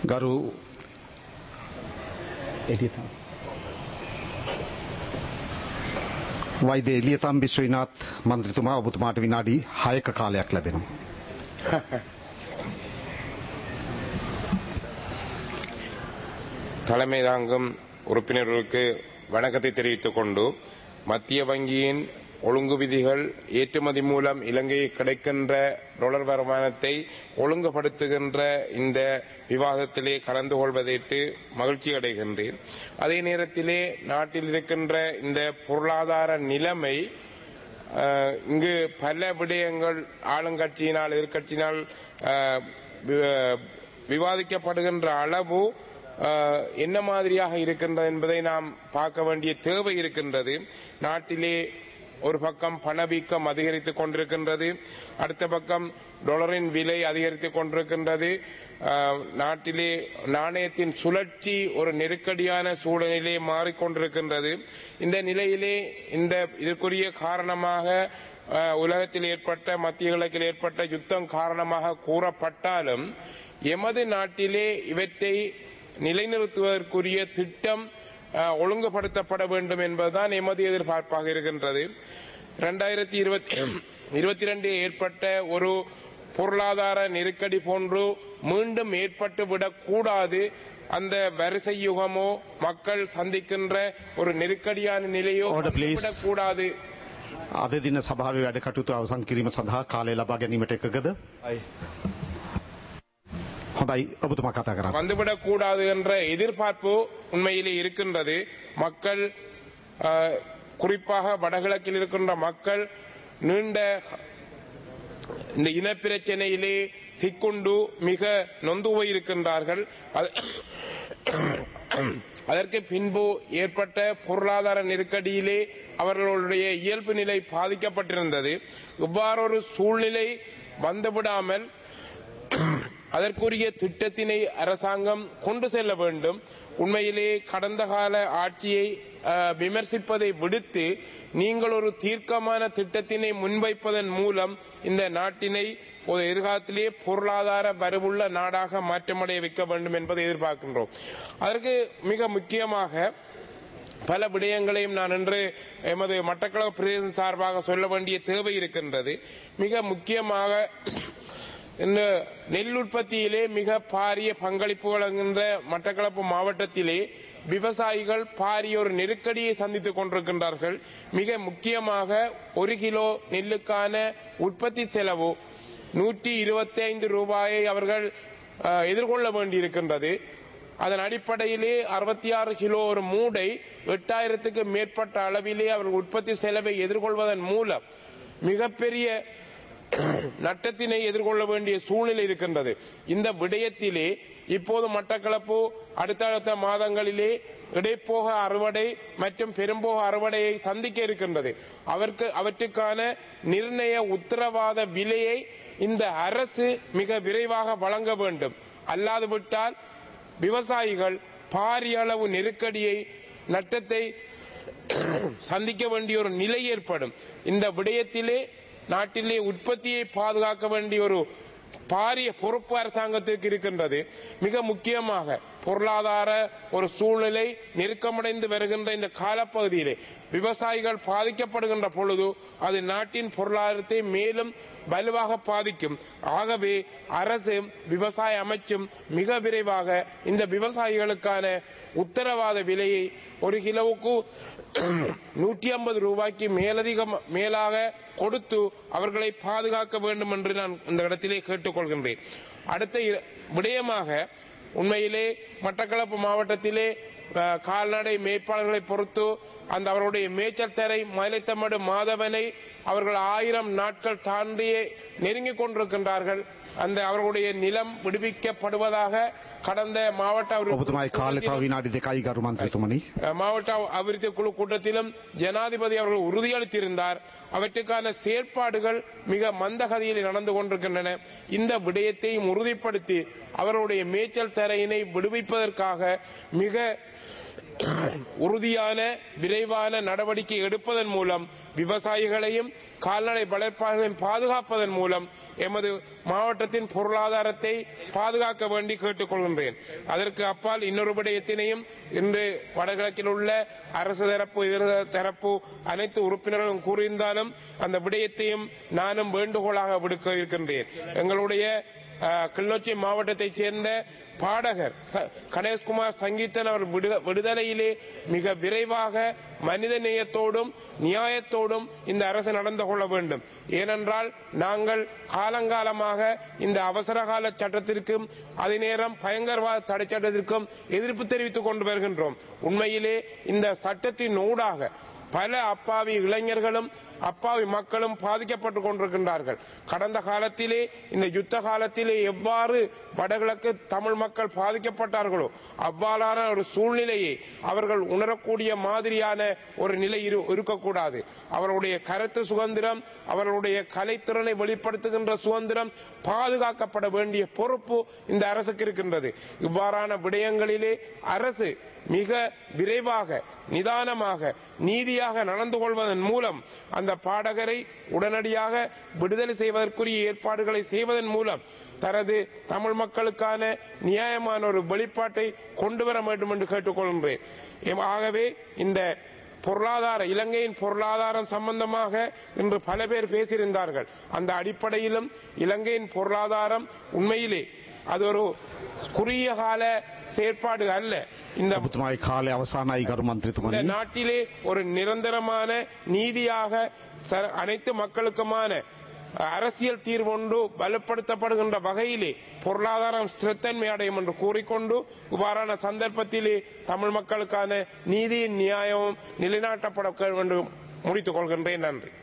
ගරු එලියතම් වෛද්‍ය එලියතම් විශ්වනාත් මන්ත්‍රතුමා ඔබතුමාට විනාඩි 6ක කාලයක් ලැබෙනවා. தலைமை தாங்கும் உறுப்பினர்களுக்கு வணக்கத்தை தெரிவித்துக் கொண்டு மத்திய வங்கியின் ஒழுங்கு விதிகள் ஏற்றுமதி மூலம் இலங்கைக்கு கிடைக்கின்ற டொலர் வருமானத்தை ஒழுங்குபடுத்துகின்ற இந்த விவாதத்திலே கலந்து கொள்வதற்கு மகிழ்ச்சி அடைகின்றேன் அதே நேரத்திலே நாட்டில் இருக்கின்ற இந்த பொருளாதார நிலைமை அஹ், இங்கு பல விடயங்கள் ஆளுங்கட்சியினால் எதிர்க்கட்சியினால் அஹ், வி- விவாதிக்கப்படுகின்ற அளவு அஹ், என்ன மாதிரியாக இருக்கின்றது என்பதை நாம் பார்க்க வேண்டிய தேவை இருக்கின்றது நாட்டிலே ஒரு பக்கம் பணவீக்கம் அதிகரித்துக் கொண்டிருக்கின்றது அடுத்த பக்கம் டாலரின் விலை அதிகரித்துக் கொண்டிருக்கின்றது அஹ், நாட்டிலே நாணயத்தின் சுழற்சி ஒரு நெருக்கடியான சூழ்நிலையிலே மாறிக்கொண்டிருக்கின்றது இந்த நிலையிலே இந்த இதற்குரிய காரணமாக அஹ், உலகத்தில் ஏற்பட்ட மத்திய கிழக்கில் ஏற்பட்ட யுத்தம் காரணமாக கூறப்பட்டாலும் எமது நாட்டிலே இவற்றை நிலைநிறுத்துவதற்குரிய திட்டம் அஹ், ஒழுங்குபடுத்தப்பட வேண்டும் என்பதுதான் எமது எதிர்பார்ப்பாக இருக்கின்றது இரண்டாயிரத்தி இருபத்தி இருபத்தி ரெண்டில் ஏற்பட்ட ஒரு பொருளாதார நெருக்கடி போன்று மீண்டும் ஏற்பட்டு விடக்கூடாது அந்த வரிசை யுகமோ மக்கள் சந்திக்கின்ற ஒரு நெருக்கடியான நிலையோ Order, please. விடக்கூடாது අද දින සභාවේ වැඩ කටයුතු අවසන් කිරීම සඳහා කාලය ලබා ගැනීමට එකගද? හොඳයි ඔබතුමා කතා කරන්න. வந்துவிடக் கூடாது என்ற எதிர்பார்ப்பு உண்மையிலே இருக்கின்றது மக்கள் அஹ், குறிப்பாக வடகிழக்கில் இருக்கின்ற மக்கள் நீண்ட இந்த இனப்பிரச்சனையிலே சிக்குண்டு மிக நொந்து போயிருக்கின்றார்கள் அது- அதற்கு பின்பு ஏற்பட்ட பொருளாதார நெருக்கடியிலே அவர்களுடைய இயல்பு நிலை பாதிக்கப்பட்டிருந்தது இவ்வாறொரு சூழ்நிலை வந்துவிடாமல் அதற்குரிய திட்டத்தினை அரசாங்கம் கொண்டு செல்ல வேண்டும் உண்மையிலே கடந்த கால ஆட்சியை அஹ், விமர்சிப்பதை விடுத்து நீங்கள் ஒரு தீர்க்கமான திட்டத்தினை முன்வைப்பதன் மூலம் இந்த நாட்டினை ஒரு எதிர்காலத்திலே பொருளாதார வரவுள்ள நாடாக மாற்றமடைய வைக்க வேண்டும் என்பதை எதிர்பார்க்கின்றோம் அதற்கு மிக முக்கியமாக பல விடயங்களையும் நான் இன்று எமது மட்டக்களப்பு பிரதேசம் சார்பாக சொல்ல வேண்டிய தேவை இருக்கின்றது மிக முக்கியமாக இந்த நெல் உற்பத்தியிலே மிக பாரிய பங்களிப்பு வழங்குகின்ற மட்டக்களப்பு மாவட்டத்திலே விவசாயிகள் பாரிய ஒரு நெருக்கடியை சந்தித்துக் கொண்டிருக்கின்றார்கள் மிக முக்கியமாக ஒரு கிலோ நெல்லுக்கான உற்பத்தி செலவு நூற்றி இருபத்தி ஐந்து ரூபாயை அவர்கள் அஹ், எதிர்கொள்ள வேண்டியிருக்கின்றது அதன் அடிப்படையிலே அறுபத்தி ஆறு கிலோ ஒரு மூடை எட்டாயிரத்துக்கு மேற்பட்ட அளவிலே அவர்கள் உற்பத்தி செலவை எதிர்கொள்வதன் மூலம் மிகப்பெரிய நட்டத்தினை எதிர்கொள்ள வேண்டிய சூழ்நிலை இருக்கின்றது இந்த விடயத்திலே இப்போது மட்டக்களப்பு அடுத்தடுத்த மாதங்களிலே இடைப்போக அறுவடை மற்றும் பெரும்போக அறுவடையை சந்திக்க இருக்கின்றது அவருக்கு அவற்றுக்கான நிர்ணய உத்தரவாத விலையை இந்த அரசு மிக விரைவாக வழங்க வேண்டும் அல்லாது விட்டால் விவசாயிகள் பாரிய அளவு நெருக்கடியை நட்டத்தை சந்திக்க வேண்டிய ஒரு நிலை ஏற்படும் இந்த விடயத்திலே நாட்டிலே உற்பத்தியை பாதுகாக்க வேண்டிய ஒரு பாரிய பொறுப்பு அரசாங்கத்திற்கு இருக்கின்றது மிக முக்கியமாக பொருளாதார ஒரு சூழ்நிலை நெருக்கமடைந்து வருகின்ற இந்த காலப்பகுதியிலே விவசாயிகள் பாதிக்கப்படுகின்ற பொழுது அது நாட்டின் பொருளாதாரத்தை மேலும் வலுவாக பாதிக்கும் ஆகவே அரசு விவசாய அமைச்சும் மிக விரைவாக இந்த விவசாயிகளுக்கான உத்தரவாத விலையை ஒரு கிலோவுக்கு நூற்றி ஐம்பது ரூபாய்க்கு மேலதிகம் மேலாக கொடுத்து அவர்களை பாதுகாக்க வேண்டும் என்று நான் இந்த இடத்திலே கேட்டுக்கொள்கின்றேன் அடுத்த இர- விடயமாக உண்மையிலே மட்டக்களப்பு மாவட்டத்திலே அஹ், கால்நடை மேய்ப்பாளர்களை பொறுத்து அந்த அவருடைய மேய்ச்சல் தரை மலைத்தமடு மாதவனை அவர்கள் ஆயிரம் நாட்கள் தாண்டியே நெருங்கிக் கொண்டிருக்கின்றார்கள் அந்த அவர்களுடைய நிலம் விடுவிக்கப்படுவதாக கடந்த மாவட்ட அபிவிருத்தி ඔබතුමායි කාලය තව විනාඩි දෙකයි ගරු මන්ත්‍රතුමනි. மாவட்ட அபிவிருத்தி குழு கூட்டத்திலும் ஜனாதிபதி அவர்கள் உறுதியளித்திருந்தார் அவற்றுக்கான செயற்பாடுகள் மிக மந்தகதியில் நடந்து கொண்டிருக்கின்றன இந்த விடயத்தையும் உறுதிப்படுத்தி அவர்களுடைய மேய்ச்சல் தரையினை விடுவிப்பதற்காக மிக உறுதியான விரைவான நடவடிக்கை எடுப்பதன் மூலம் விவசாயிகளையும் கால்நடை வளர்ப்பாளர்களையும் பாதுகாப்பதன் மூலம் எமது மாவட்டத்தின் பொருளாதாரத்தை பாதுகாக்க வேண்டி கேட்டுக்கொள்கின்றேன் அதற்கு அப்பால் இன்னொரு விடயத்தினையும் இன்று வடகிழக்கில் உள்ள அரசு தரப்பு இதர தரப்பு அனைத்து உறுப்பினர்களும் கூறியிருந்தாலும் அந்த விடயத்தையும் நானும் வேண்டுகோளாக விடுக்க இருக்கின்றேன் எங்களுடைய அஹ், கிளிநொச்சி மாவட்டத்தைச் சேர்ந்த பாடகர் ச- கணேஷ்குமார் சங்கீதன் அவர் விடு- விடுதலையிலே மிக விரைவாக மனித நேயத்தோடும் நியாயத்தோடும் இந்த அரசு நடந்து கொள்ள வேண்டும் ஏனென்றால் நாங்கள் காலங்காலமாக இந்த அவசர கால சட்டத்திற்கும் அதே நேரம் பயங்கரவாத தடை சட்டத்திற்கும் எதிர்ப்பு தெரிவித்துக் கொண்டு வருகின்றோம் உண்மையிலே இந்த சட்டத்தின் ஊடாக பல அப்பாவி இளைஞர்களும் அப்பாவி மக்களும் பாதிக்கப்பட்டு கொண்டிருக்கின்றார்கள் கடந்த காலத்திலே இந்த யுத்த காலத்திலே எவ்வாறு வடகிழக்கு தமிழ் மக்கள் பாதிக்கப்பட்டார்களோ அவ்வாறான ஒரு சூழ்நிலையை அவர்கள் உணரக்கூடிய மாதிரியான ஒரு நிலை இரு- இருக்கக்கூடாது அவர்களுடைய கருத்து சுதந்திரம் அவர்களுடைய கலைத்திறனை வெளிப்படுத்துகின்ற சுதந்திரம் பாதுகாக்கப்பட வேண்டிய பொறுப்பு இந்த அரசுக்கு இருக்கின்றது இவ்வாறான விடயங்களிலே அரசு மிக விரைவாக நிதானமாக நீதியாக நடந்து கொள்வதன் மூலம் அந்த பாடகரை உடனடியாக விடுதலை செய்வதற்குரிய ஏற்பாடுகளை செய்வதன் மூலம் தனது தமிழ் மக்களுக்கான நியாயமான ஒரு வெளிப்பாட்டை கொண்டு வர வேண்டும் என்று கேட்டுக்கொள்கின்றேன் எம்- ஆகவே இந்த பொருளாதார இலங்கையின் பொருளாதாரம் சம்பந்தமாக இன்று பல பேர் பேசியிருந்தார்கள் அந்த அடிப்படையிலும் இலங்கையின் பொருளாதாரம் உண்மையிலே அது ஒரு குறுகிய கால செயற்பாடு அல்ல இந்த ඔබතුමායි කාලය අවසානයි ගරු இந்த මන්ත්‍රතුමනි நாட்டிலே ஒரு நிரந்தரமான நீதியாக ச- அனைத்து மக்களுக்குமான அஹ், அரசியல் தீர்வு ஒன்று பலப்படுத்தப்படுகின்ற வகையிலே பொருளாதாரம் ஸ்திரத்தன்மை அடையும் என்று கூறிக்கொண்டு இவ்வாறான சந்தர்ப்பத்திலே தமிழ் மக்களுக்கான நீதியின் நியாயமும் நிலைநாட்டப்பட வேண்டும் என்று முடித்துக் கொள்கின்றேன் நன்றி